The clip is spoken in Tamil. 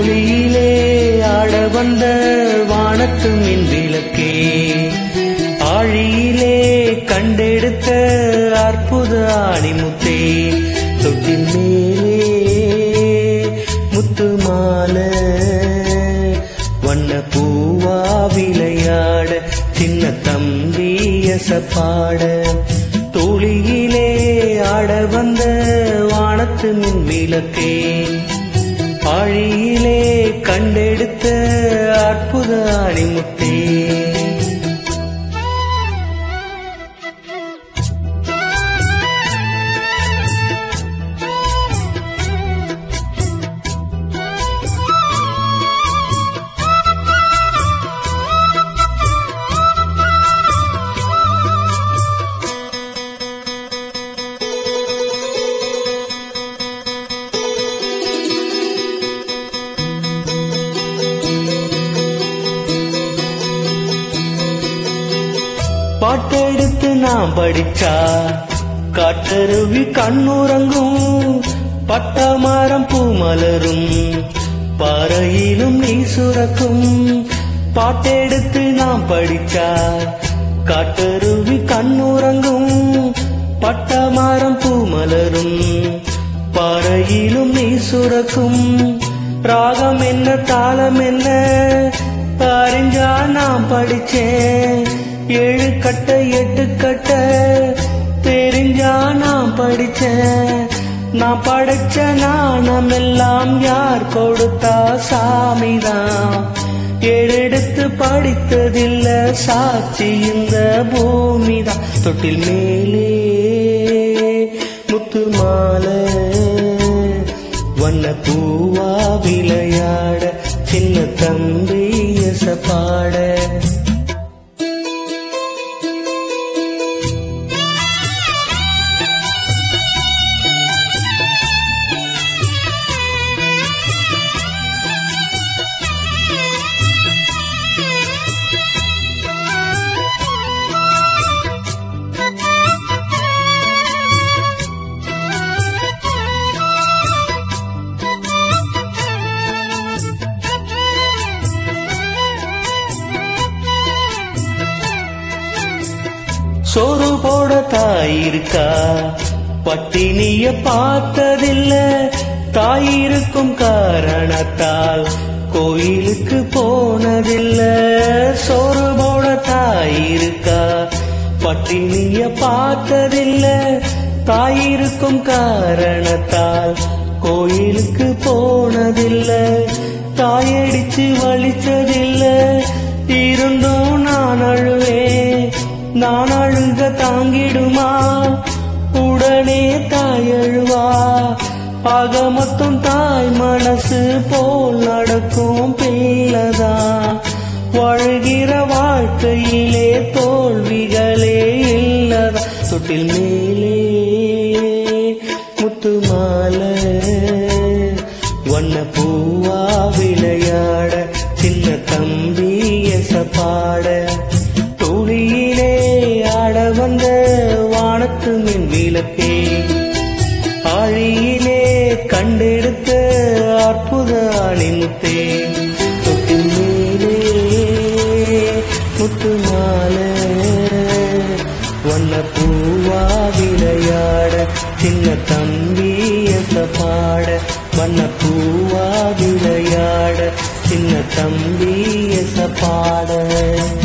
தோழியிலே ஆட வந்த வானத்து மின் விளக்கே ஆழியிலே கண்டெடுத்த அற்புத ஆணிமுத்தே தொட்டின் மேலே முத்து மாலை வண்ண பூவா விளையாட சின்ன தம்பி எசப்பாட தோழியிலே ஆட வந்த வானத்து மின் விளக்கே ஆழியிலே கண்டெடுத்த அற்புத அணிமுத்தே பாட்டெடுத்து நான் படிச்சா காட்டருவி கண்ணுறங்கும் பட்டமரம் பூ மலரும் பாறையிலும் நீ சுரக்கும் பாட்டெடுத்து நான் படிச்சா காட்டருவி கண்ணுறங்கும் பட்டமரம் பூ மலரும் பாறையிலும் நீ சுரக்கும் ராகம் என்ன தாளம் என்ன அறிஞ்சா நான் படிச்சேன் ஏழு கட்ட எட்டு கட்ட தெரிஞ்சா நான் படிச்சேன் நான் படைச்ச நாணம் எல்லாம் யார் கொடுத்தா சாமிதான் ஏறெடுத்து படித்ததில்ல சாட்சி இந்த பூமிதான் தொட்டில் மேலே முத்து மாலை வண்ண பூவா விளையாட சின்ன தம்பி எசப்பாட சோறு போட தாய் இருக்கா பட்டினிய பார்த்ததில்ல தாய் இருக்கும் காரணத்தால் கோயிலுக்கு போனதில்ல சோறு போட தாய் இருக்கா பட்டினிய பார்த்ததில்ல தாய் இருக்கும் காரணத்தால் கோயிலுக்கு போனதில்ல தாயடிச்சு வலிச்சதில்ல இருந்தும் நான் அழுவேன் நான் அழுக தாங்கிடுமா உடனே தாய் அழுவா ஆக மொத்தம் தாய் மனசு போல் நடக்கும் பிள்ளதான் வாழ்கிற வாழ்க்கையிலே தோல்விகளே இல்லதா தொட்டில் மேலே முத்து மாலை வண்ண பூவா விளையாட சின்ன தம்பி எசப்பாட தோழியிலே ஆட வந்த வானத்து மின் விளக்கே ஆழியிலே கண்டெடுத்த அற்புத அணிமுத்தே தொட்டில் மேலே முத்து மாலை வண்ண பூவா விளையாட சின்ன தம்பி எசப்பாட வண்ண பூவா விளையாட சின்ன தம்பி எசப்பாட